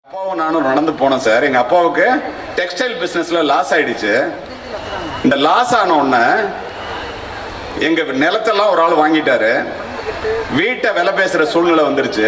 அப்பாவும் நானும் நடந்து போனோம் சார் எங்க அப்பாவுக்கு டெக்ஸ்டைல் பிசினஸ்ல லாஸ் ஆயிடுச்சு இந்த லாஸ் ஆன உடனே எங்க நிலத்தெல்லாம் ஒரு ஆள் வாங்கிட்டாரு வீட்டை விலை பேசுற சூழ்நிலை வந்துருச்சு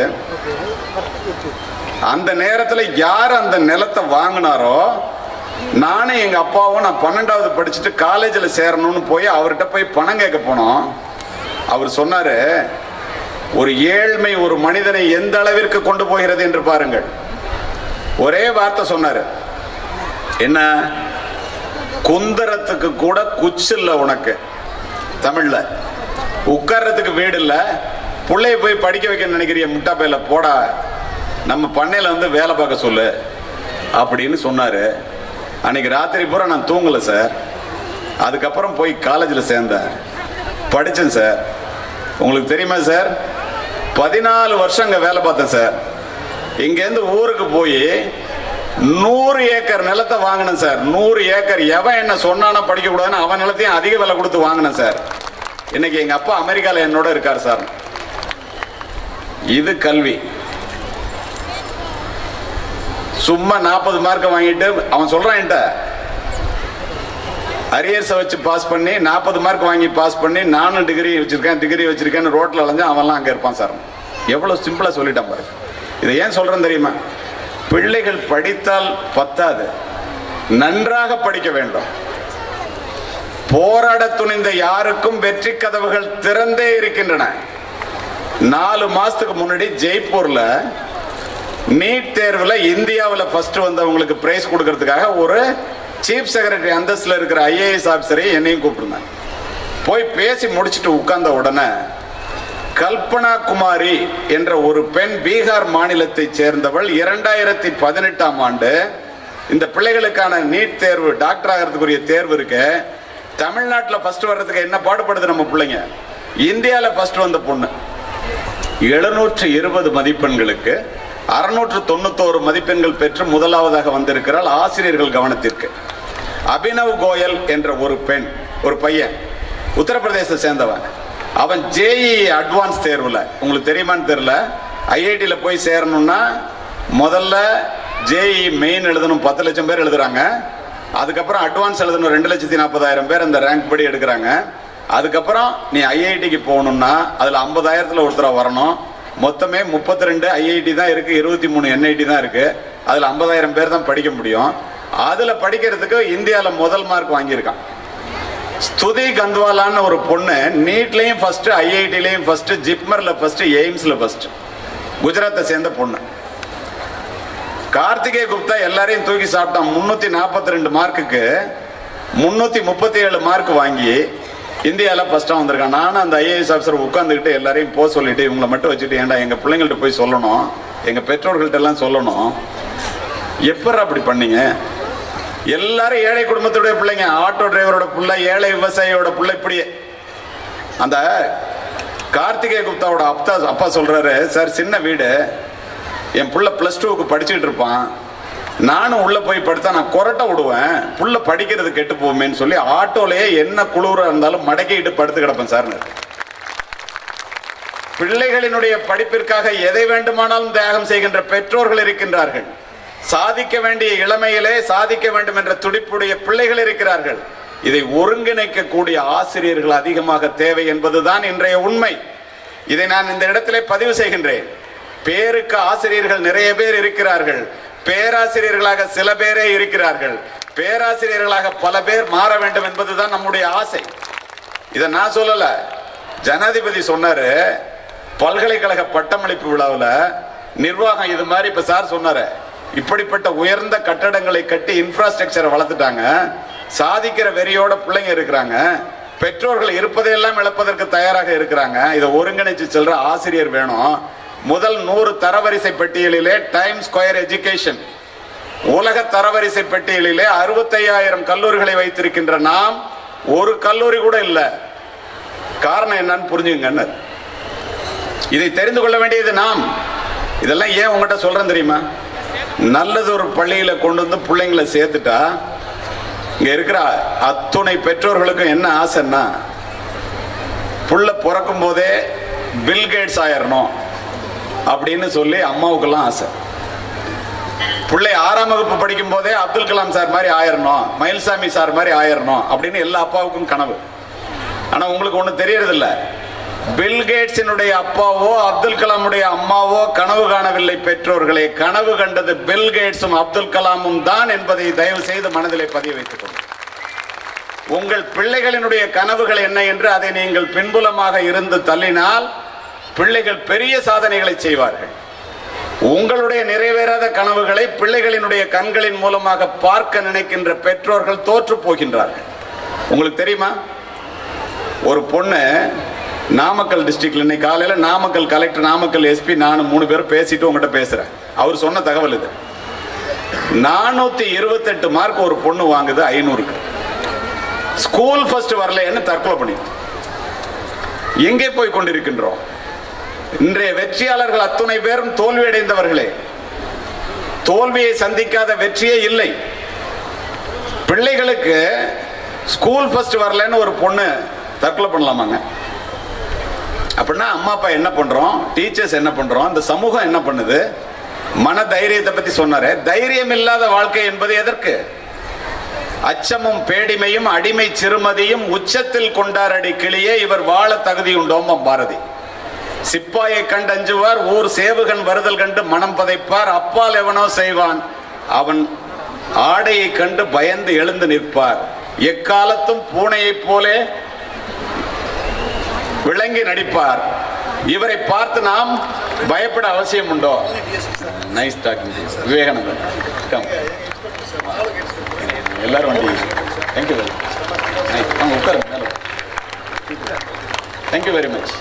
அந்த நேரத்துல யார் அந்த நிலத்தை வாங்கினாரோ நானும் எங்க அப்பாவும் நான் பன்னெண்டாவது படிச்சுட்டு காலேஜில் சேரணும்னு போய் அவர்கிட்ட போய் பணம் கேட்க போனோம் அவர் சொன்னாரு ஒரு ஏழ்மை ஒரு மனிதனை எந்த அளவிற்கு கொண்டு போகிறது என்று பாருங்கள் ஒரே வார்த்தை சொன்னாரு என்ன குந்தரத்துக்கு கூட குச்சு இல்ல உனக்கு தமிழ்ல உட்கார்றதுக்கு வீடு இல்ல பிள்ளைய போய் படிக்க வைக்க நினைக்கிறிய முட்டா பையில போடா நம்ம பண்ணையில வந்து வேலை பார்க்க சொல்லு அப்படின்னு சொன்னாரு அன்னைக்கு ராத்திரி பூரா நான் தூங்கல சார் அதுக்கப்புறம் போய் காலேஜில் சேர்ந்தேன் படித்தேன் சார் உங்களுக்கு தெரியுமா சார் பதினாலு வருஷம் அங்கே வேலை பார்த்தேன் சார் இங்கேருந்து ஊருக்கு போய் நூறு ஏக்கர் நிலத்தை வாங்கினேன் சார் நூறு ஏக்கர் எவன் என்ன சொன்னானா படிக்க கூடாதுன்னு அவன் நிலத்தையும் அதிக விலை கொடுத்து வாங்கினேன் சார் இன்னைக்கு எங்க அப்பா அமெரிக்கால என்னோட இருக்கார் சார் இது கல்வி சும்மா நாற்பது மார்க் வாங்கிட்டு அவன் சொல்றான் என்கிட்ட அரியர்ஸை வச்சு பாஸ் பண்ணி நாற்பது மார்க் வாங்கி பாஸ் பண்ணி நானும் டிகிரி வச்சிருக்கேன் டிகிரி வச்சிருக்கேன்னு ரோட்ல அலைஞ்சா அவன்லாம் அங்கே இருப்பான் சார் எவ்வளவு சிம்பிளா சொல்லிட்டான் பாரு இதை ஏன் சொல்றேன் தெரியுமா பிள்ளைகள் படித்தால் பத்தாது நன்றாக படிக்க வேண்டும் போராட துணிந்த யாருக்கும் வெற்றி கதவுகள் திறந்தே இருக்கின்றன நாலு மாசத்துக்கு முன்னாடி ஜெய்ப்பூர்ல நீட் தேர்வுல இந்தியாவில் ஃபர்ஸ்ட் வந்தவங்களுக்கு பிரைஸ் கொடுக்கறதுக்காக ஒரு சீஃப் செக்ரட்டரி அந்தஸ்துல இருக்கிற ஐஏஎஸ் ஆபீசரை என்னையும் கூப்பிட்டுருந்தாங்க போய் பேசி முடிச்சுட்டு உட்கார்ந்த உடனே கல்பனா குமாரி என்ற ஒரு பெண் பீகார் மாநிலத்தை சேர்ந்தவள் இரண்டாயிரத்தி பதினெட்டாம் ஆண்டு இந்த பிள்ளைகளுக்கான நீட் தேர்வு டாக்டர் ஆகிறதுக்குரிய தேர்வு இருக்கு தமிழ்நாட்டில் ஃபர்ஸ்ட் வர்றதுக்கு என்ன பாடுபடுது நம்ம பிள்ளைங்க இந்தியாவில் ஃபர்ஸ்ட் வந்த பொண்ணு எழுநூற்று இருபது மதிப்பெண்களுக்கு அறுநூற்று தொண்ணூத்தோரு மதிப்பெண்கள் பெற்று முதலாவதாக வந்திருக்கிறாள் ஆசிரியர்கள் கவனத்திற்கு அபினவ் கோயல் என்ற ஒரு பெண் ஒரு பையன் உத்தரப்பிரதேச சேர்ந்தவன் அவன் ஜேஇ அட்வான்ஸ் தேர்வுல உங்களுக்கு தெரியுமான்னு தெரியல ஐஐடியில போய் சேரணும்னா முதல்ல ஜேஇ மெயின் எழுதணும் பத்து லட்சம் பேர் எழுதுறாங்க அதுக்கப்புறம் அட்வான்ஸ் எழுதணும் ரெண்டு லட்சத்தி நாற்பதாயிரம் பேர் அந்த ரேங்க் படி எடுக்கிறாங்க அதுக்கப்புறம் நீ ஐஐடிக்கு போகணும்னா அதுல ஐம்பதாயிரத்துல ஒருத்தர வரணும் மொத்தமே முப்பத்தி ரெண்டு ஐஐடி தான் இருக்கு இருபத்தி மூணு என்ஐடி தான் இருக்கு அதுல ஐம்பதாயிரம் பேர் தான் படிக்க முடியும் அதுல படிக்கிறதுக்கு இந்தியால முதல் மார்க் வாங்கியிருக்கான் ஸ்துதி கந்த்வாலான்னு ஒரு பொண்ணு நீட்லயும் ஃபர்ஸ்ட் ஐஐடிலையும் ஃபர்ஸ்ட் ஜிப்மர்ல ஃபர்ஸ்ட் எய்ம்ஸ்ல ஃபர்ஸ்ட் குஜராத்தை சேர்ந்த பொண்ணு கார்த்திகே குப்தா எல்லாரையும் தூக்கி சாப்பிட்டான் முன்னூத்தி நாற்பத்தி ரெண்டு மார்க்குக்கு முன்னூத்தி முப்பத்தி ஏழு மார்க் வாங்கி இந்தியாவில் ஃபர்ஸ்டா வந்திருக்கான் நானும் அந்த ஐஏஎஸ் ஆஃபீஸர் உட்காந்துக்கிட்டு எல்லாரையும் போக சொல்லிட்டு இவங்களை மட்டும் வச்சுட்டு ஏன்டா எங்க பிள்ளைங்கள்ட்ட போய் சொல்லணும் எங்க பெற்றோர்கள்ட்ட எல்லாம் சொல்லணும் எப்பற அப்படி பண்ணீங்க எல்லாரும் ஏழை குடும்பத்துடைய பிள்ளைங்க ஆட்டோ டிரைவரோட பிள்ளை ஏழை விவசாயியோட பிள்ளை இப்படியே அந்த கார்த்திகே குப்தாவோட அப்பா அப்பா சொல்றாரு சார் சின்ன வீடு என் புள்ள பிளஸ் டூக்கு படிச்சுட்டு இருப்பான் நானும் உள்ள போய் படுத்தா நான் கொரட்டை விடுவேன் புள்ள படிக்கிறது கெட்டு போகுமேன்னு சொல்லி ஆட்டோலயே என்ன குளிர இருந்தாலும் மடக்கிட்டு படுத்து கிடப்பேன் சார் பிள்ளைகளினுடைய படிப்பிற்காக எதை வேண்டுமானாலும் தியாகம் செய்கின்ற பெற்றோர்கள் இருக்கின்றார்கள் சாதிக்க வேண்டிய இளமையிலே சாதிக்க வேண்டும் என்ற துடிப்புடைய பிள்ளைகள் இருக்கிறார்கள் இதை ஒருங்கிணைக்கக்கூடிய ஆசிரியர்கள் அதிகமாக தேவை என்பதுதான் இன்றைய உண்மை இதை நான் இந்த இடத்திலே பதிவு செய்கின்றேன் பேருக்கு ஆசிரியர்கள் நிறைய பேர் இருக்கிறார்கள் பேராசிரியர்களாக சில பேரே இருக்கிறார்கள் பேராசிரியர்களாக பல பேர் மாற வேண்டும் என்பதுதான் நம்முடைய ஆசை இதை நான் சொல்லல ஜனாதிபதி சொன்னாரு பல்கலைக்கழக பட்டமளிப்பு விழாவில் நிர்வாகம் இது மாதிரி இப்ப சார் சொன்னாரு இப்படிப்பட்ட உயர்ந்த கட்டடங்களை கட்டி இன்ஃப்ராஸ்ட்ரக்சரை வளர்த்துட்டாங்க சாதிக்கிற வெறியோட பிள்ளைங்க இருக்கிறாங்க பெற்றோர்கள் இருப்பதையெல்லாம் இழப்பதற்கு தயாராக இருக்கிறாங்க இதை ஒருங்கிணைச்சு செல்ற ஆசிரியர் வேணும் முதல் நூறு தரவரிசை பட்டியலிலே டைம் ஸ்கொயர் எஜுகேஷன் உலக தரவரிசை பட்டியலிலே அறுபத்தையாயிரம் கல்லூரிகளை வைத்திருக்கின்ற நாம் ஒரு கல்லூரி கூட இல்லை காரணம் என்னன்னு புரிஞ்சுங்க இதை தெரிந்து கொள்ள வேண்டியது நாம் இதெல்லாம் ஏன் உங்ககிட்ட சொல்றேன் தெரியுமா நல்லது ஒரு பள்ளியில கொண்டு வந்து பிள்ளைங்களை சேர்த்துட்டா இங்க இருக்கிற அத்துணை பெற்றோர்களுக்கும் என்ன ஆசைன்னா புள்ள பிறக்கும் போதே பில் கேட்ஸ் ஆயிரணும் அப்படின்னு சொல்லி அம்மாவுக்கெல்லாம் ஆசை பிள்ளை ஆறாம் வகுப்பு படிக்கும் போதே அப்துல் கலாம் சார் மாதிரி ஆயிரணும் மயில்சாமி சார் மாதிரி ஆயிரணும் அப்படின்னு எல்லா அப்பாவுக்கும் கனவு ஆனா உங்களுக்கு ஒண்ணு தெரியறதில்ல பில் கேட்ஸினுடைய அப்பாவோ அப்துல் கலாமுடைய அம்மாவோ கனவு காணவில்லை பெற்றோர்களே கனவு கண்டது பில் கேட்ஸும் அப்துல் கலாமும் தான் என்பதை தயவு செய்து மனதிலே பதிய வைத்துக் கொள்ளுங்கள் உங்கள் பிள்ளைகளினுடைய கனவுகள் என்ன என்று அதை நீங்கள் பின்புலமாக இருந்து தள்ளினால் பிள்ளைகள் பெரிய சாதனைகளை செய்வார்கள் உங்களுடைய நிறைவேறாத கனவுகளை பிள்ளைகளினுடைய கண்களின் மூலமாக பார்க்க நினைக்கின்ற பெற்றோர்கள் தோற்று போகின்றார்கள் உங்களுக்கு தெரியுமா ஒரு பொண்ணு நாமக்கல் டிஸ்ட்ரிக்ட்ல இன்னைக்கு காலையில நாமக்கல் கலெக்டர் நாமக்கல் எஸ்பி நானும் மூணு பேரும் பேசிட்டு உங்ககிட்ட பேசுறேன் அவர் சொன்ன தகவல் இது நானூத்தி இருபத்தெட்டு மார்க் ஒரு பொண்ணு வாங்குது ஐநூறுக்கு ஸ்கூல் ஃபர்ஸ்ட் வரலன்னு தற்கொலை பண்ணி எங்கே போய் கொண்டிருக்கின்றோம் இன்றைய வெற்றியாளர்கள் அத்துணை பேரும் தோல்வியடைந்தவர்களே தோல்வியை சந்திக்காத வெற்றியே இல்லை பிள்ளைகளுக்கு ஸ்கூல் ஃபர்ஸ்ட் வரலன்னு ஒரு பொண்ணு தற்கொலை பண்ணலாமாங்க அப்படின்னா அம்மா அப்பா என்ன பண்றோம் டீச்சர்ஸ் என்ன பண்றோம் இந்த சமூகம் என்ன பண்ணுது மன தைரியத்தை பத்தி சொன்னாரு தைரியம் இல்லாத வாழ்க்கை என்பது எதற்கு அச்சமும் பேடிமையும் அடிமை சிறுமதியும் உச்சத்தில் கொண்டாரடி கிளியே இவர் வாழ தகுதியுண்டோம் பாரதி சிப்பாயை கண்டு அஞ்சுவார் ஊர் சேவுகன் வருதல் கண்டு மனம் பதைப்பார் அப்பால் எவனோ செய்வான் அவன் ஆடையை கண்டு பயந்து எழுந்து நிற்பார் எக்காலத்தும் பூனையைப் போலே விளங்கி நடிப்பார் இவரை பார்த்து நாம் பயப்பட அவசியம் உண்டோ நைஸ் டாக்கிங் விவேகானந்தன் Come. எல்லாரும் வண்டி தேங்க்யூ வெரி நைஸ் வாங்க உட்காருங்க மேலே தேங்க்யூ வெரி மச்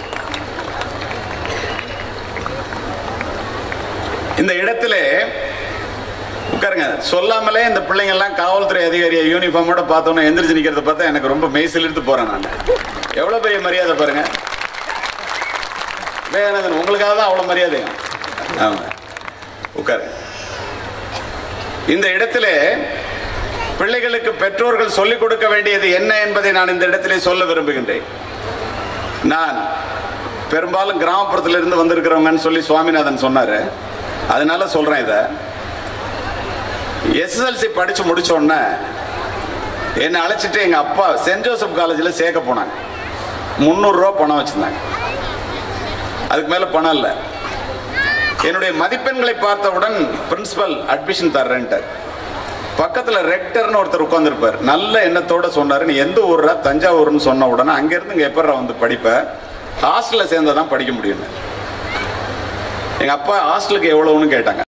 இந்த இடத்துல உட்காருங்க சொல்லாமலே இந்த பிள்ளைங்க எல்லாம் காவல்துறை அதிகாரியை யூனிஃபார்மோட பார்த்தோன்னே எந்திரிச்சு நிக்கிறத பார்த்தா எனக்கு ரொம்ப மெய்சில் எடுத்து போறேன் நான் எவ்வளவு பெரிய மரியாதை பாருங்க விவேகானந்தன் உங்களுக்காக தான் அவ்வளவு மரியாதை ஆமா உட்காரு இந்த இடத்துல பிள்ளைகளுக்கு பெற்றோர்கள் சொல்லிக் கொடுக்க வேண்டியது என்ன என்பதை நான் இந்த இடத்திலே சொல்ல விரும்புகின்றேன் நான் பெரும்பாலும் கிராமப்புறத்துல இருந்து வந்திருக்கிறவங்கன்னு சொல்லி சுவாமிநாதன் சொன்னாரு அதனால சொல்றேன் இத எஸ்எஸ்எல்சி படிச்சு முடிச்ச உடனே என்னை அழைச்சிட்டு எங்க அப்பா சென்ட் ஜோசப் காலேஜில் சேர்க்க போனாங்க முந்நூறு ரூபா பணம் வச்சிருந்தாங்க அதுக்கு மேல பணம் இல்லை என்னுடைய மதிப்பெண்களை பார்த்தவுடன் பிரின்சிபல் அட்மிஷன் தர்றேன்ட்டார் பக்கத்துல ரெக்டர்னு ஒருத்தர் உட்காந்துருப்பார் நல்ல எண்ணத்தோட சொன்னாரு நீ எந்த ஊர்ரா தஞ்சாவூர்னு சொன்ன உடனே அங்கிருந்து இங்க எப்படா வந்து படிப்ப ஹாஸ்டல்ல சேர்ந்தா தான் படிக்க முடியும் எங்க அப்பா ஹாஸ்டலுக்கு எவ்வளவுன்னு கேட்டாங்க